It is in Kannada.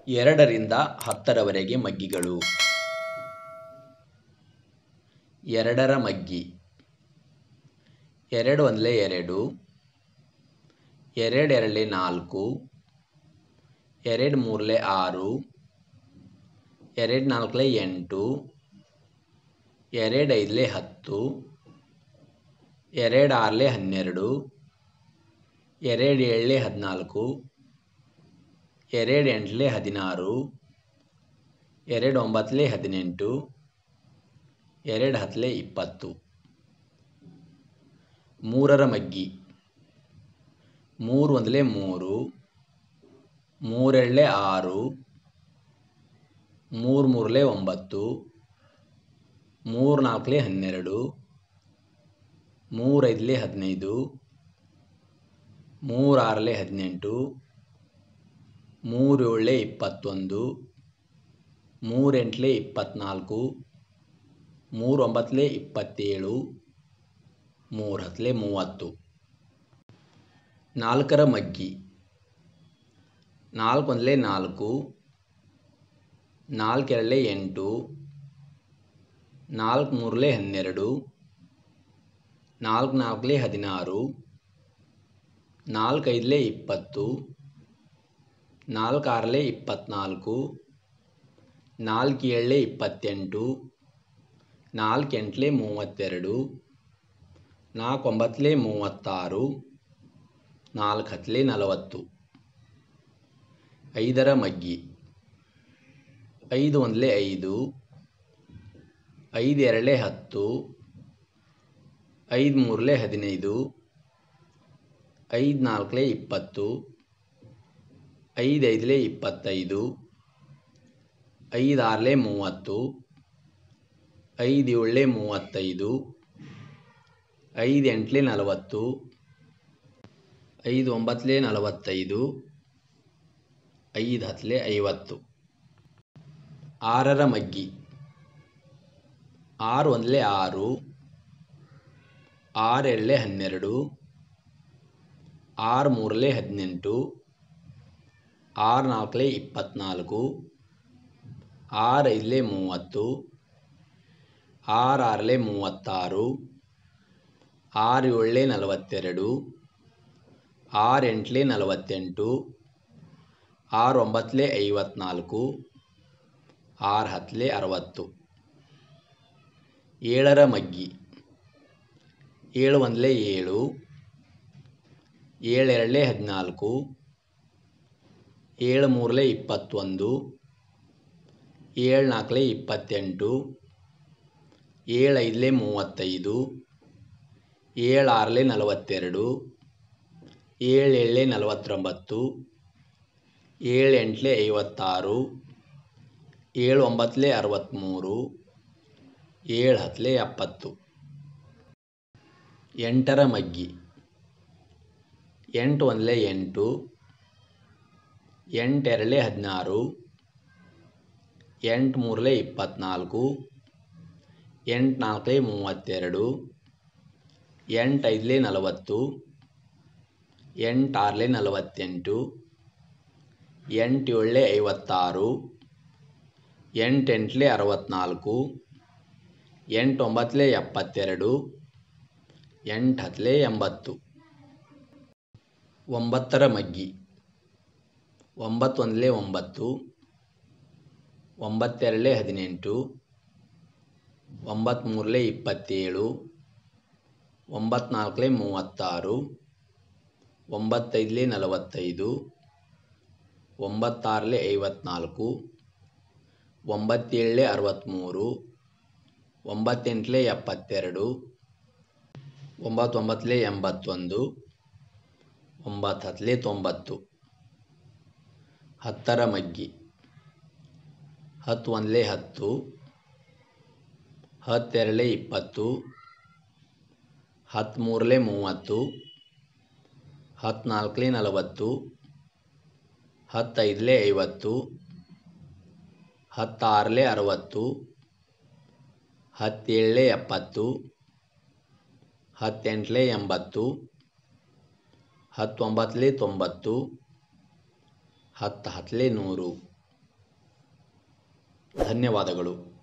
ಎರಡರಿಂದ ಹತ್ತರವರೆಗೆ ಮಗ್ಗಿಗಳು ಎರಡರ ಮಗ್ಗಿ ಎರಡು ಒಂದಲೇ ಎರಡು ಎರಡೆರಡಲೆ ನಾಲ್ಕು ಎರಡು ಮೂರಲೆ ಆರು ಎರಡು ನಾಲ್ಕಲೆ ಎಂಟು ಎರಡು ಐದಲೆ ಹತ್ತು ಎರಡು ಆರಲೆ ಹನ್ನೆರಡು ಎರಡು ಏಳಲೆ ಹದಿನಾಲ್ಕು ಎರಡು ಎಂಟಲೆ ಹದಿನಾರು ಎರಡು ಒಂಬತ್ತಲೆ ಹದಿನೆಂಟು ಎರಡು ಹತ್ತಲೆ ಇಪ್ಪತ್ತು ಮೂರರ ಮಗ್ಗಿ ಮೂರು ಒಂದಲೇ ಮೂರು ಮೂರೆರಡಲೆ ಆರು ಮೂರು ಮೂರಲೆ ಒಂಬತ್ತು ಮೂರು ನಾಲ್ಕಲೆ ಹನ್ನೆರಡು ಮೂರೈದಲೆ ಹದಿನೈದು ಮೂರಾರಲೆ ಹದಿನೆಂಟು ಮೂರು ಏಳಲೆ ಇಪ್ಪತ್ತೊಂದು ಮೂರೆಂಟಲೆ ಇಪ್ಪತ್ತ್ನಾಲ್ಕು ಮೂರು ಒಂಬತ್ತಲೆ ಇಪ್ಪತ್ತೇಳು ಮೂರು ಹತ್ತಲೆ ಮೂವತ್ತು ನಾಲ್ಕರ ಮಗ್ಗಿ ನಾಲ್ಕು ಒಂದಲೇ ನಾಲ್ಕು ನಾಲ್ಕೆರಡಲೆ ಎಂಟು ನಾಲ್ಕು ಮೂರಲೆ ಹನ್ನೆರಡು ನಾಲ್ಕು ನಾಲ್ಕಲೆ ಹದಿನಾರು ನಾಲ್ಕೈದಲೆ ಇಪ್ಪತ್ತು ನಾಲ್ಕು ಆರಲೆ ಇಪ್ಪತ್ತ್ನಾಲ್ಕು ನಾಲ್ಕು ಏಳಲೆ ಇಪ್ಪತ್ತೆಂಟು ನಾಲ್ಕು ಎಂಟಲೆ ಮೂವತ್ತೆರಡು ನಾಲ್ಕು ಒಂಬತ್ತಲೆ ಮೂವತ್ತಾರು ನಾಲ್ಕು ಹತ್ತಲೆ ನಲವತ್ತು ಐದರ ಮಗ್ಗಿ ಐದು ಒಂದಲೇ ಐದು ಐದು ಎರಡಲೆ ಹತ್ತು ಐದು ಮೂರಲೆ ಹದಿನೈದು ಐದು ನಾಲ್ಕಲೆ ಇಪ್ಪತ್ತು ಐದು ಐದಲೆ ಇಪ್ಪತ್ತೈದು ಐದು ಆರಲೆ ಮೂವತ್ತು ಐದು ಏಳಲೆ ಮೂವತ್ತೈದು ಐದು ಎಂಟಲೆ ನಲವತ್ತು ಐದು ಒಂಬತ್ತಲೆ ನಲವತ್ತೈದು ಐದು ಹತ್ತಲೆ ಐವತ್ತು ಆರರ ಮಗ್ಗಿ ಆರು ಒಂದಲೇ ಆರು ಆರು ಎರಡಲೆ ಹನ್ನೆರಡು ಆರು ಮೂರಲೆ ಹದಿನೆಂಟು ಆರು ನಾಲ್ಕಲೆ ಇಪ್ಪತ್ತ್ನಾಲ್ಕು ಆರು ಐದಲೆ ಮೂವತ್ತು ಆರು ಆರಲೆ ಮೂವತ್ತಾರು ಆರು ಏಳಲೆ ನಲವತ್ತೆರಡು ಆರು ಎಂಟಲೆ ನಲವತ್ತೆಂಟು ಆರು ಒಂಬತ್ತಲೆ ಐವತ್ತ್ನಾಲ್ಕು ಆರು ಹತ್ತಲೆ ಅರವತ್ತು ಏಳರ ಮಗ್ಗಿ ಏಳು ಒಂದಲೇ ಏಳು ಏಳು ಎರಡಲೆ ಹದಿನಾಲ್ಕು ಏಳು ಮೂರಲೆ ಇಪ್ಪತ್ತೊಂದು ಏಳು ನಾಲ್ಕಲೆ ಇಪ್ಪತ್ತೆಂಟು ಏಳು ಐದಲೆ ಮೂವತ್ತೈದು ಏಳು ಆರಲೆ ನಲವತ್ತೆರಡು ಏಳು ಏಳಲೆ ನಲವತ್ತೊಂಬತ್ತು ಏಳು ಎಂಟಲೆ ಐವತ್ತಾರು ಏಳು ಒಂಬತ್ತಲೆ ಅರವತ್ತ್ಮೂರು ಏಳು ಹತ್ತಲೆ ಎಪ್ಪತ್ತು ಎಂಟರ ಮಗ್ಗಿ ಎಂಟು ಒಂದಲೇ ಎಂಟು ಎಂಟು ಎರಡಲೆ ಹದಿನಾರು ಎಂಟು ಮೂರಲೆ ಇಪ್ಪತ್ತ್ನಾಲ್ಕು ಎಂಟು ನಾಲ್ಕಲೆ ಮೂವತ್ತೆರಡು ಎಂಟು ಐದಲೆ ನಲವತ್ತು ಎಂಟು ಆರಲೆ ನಲವತ್ತೆಂಟು ಎಂಟು ಏಳಲೆ ಐವತ್ತಾರು ಎಂಟು ಎಂಟಲೆ ಅರವತ್ತ್ನಾಲ್ಕು ಎಂಟು ಒಂಬತ್ತಲೆ ಎಪ್ಪತ್ತೆರಡು ಎಂಟು ಹತ್ತಲೆ ಎಂಬತ್ತು ಒಂಬತ್ತರ ಮಗ್ಗಿ ಒಂಬತ್ತು ಒಂದಲೇ ಒಂಬತ್ತು ಒಂಬತ್ತೆರಡಲೆ ಹದಿನೆಂಟು ಒಂಬತ್ತ್ಮೂರಲೆ ಇಪ್ಪತ್ತೇಳು ಒಂಬತ್ನಾಲ್ಕಲೆ ಮೂವತ್ತಾರು ಒಂಬತ್ತೈದಲೆ ನಲವತ್ತೈದು ಒಂಬತ್ತಾರಲೆ ಐವತ್ತ್ನಾಲ್ಕು ಒಂಬತ್ತೇಳಲೆ ಅರವತ್ತ್ಮೂರು ಒಂಬತ್ತೆಂಟಲೆ ಎಪ್ಪತ್ತೆರಡು ಒಂಬತ್ತೊಂಬತ್ತಲೆ ಎಂಬತ್ತೊಂದು ಒಂಬತ್ತು ಹತ್ತಲೆ ತೊಂಬತ್ತು ಹತ್ತರ ಮಗ್ಗಿ ಹತ್ತು ಒಂದಲೇ ಹತ್ತು ಹತ್ತೆರಡಲೆ ಇಪ್ಪತ್ತು ಹತ್ತ್ಮೂರಲೆ ಮೂವತ್ತು ಹತ್ನಾಲ್ಕಲೆ ನಲವತ್ತು ಹತ್ತೈದಲೆ ಐವತ್ತು ಹತ್ತಾರಲೆ ಅರವತ್ತು ಹತ್ತೇಳಲೆ ಎಪ್ಪತ್ತು ಹತ್ತೆಂಟಲೆ ಎಂಬತ್ತು ಹತ್ತೊಂಬತ್ತಲೆ ತೊಂಬತ್ತು ಹತ್ತು ಹತ್ತಲೆ ನೂರು ಧನ್ಯವಾದಗಳು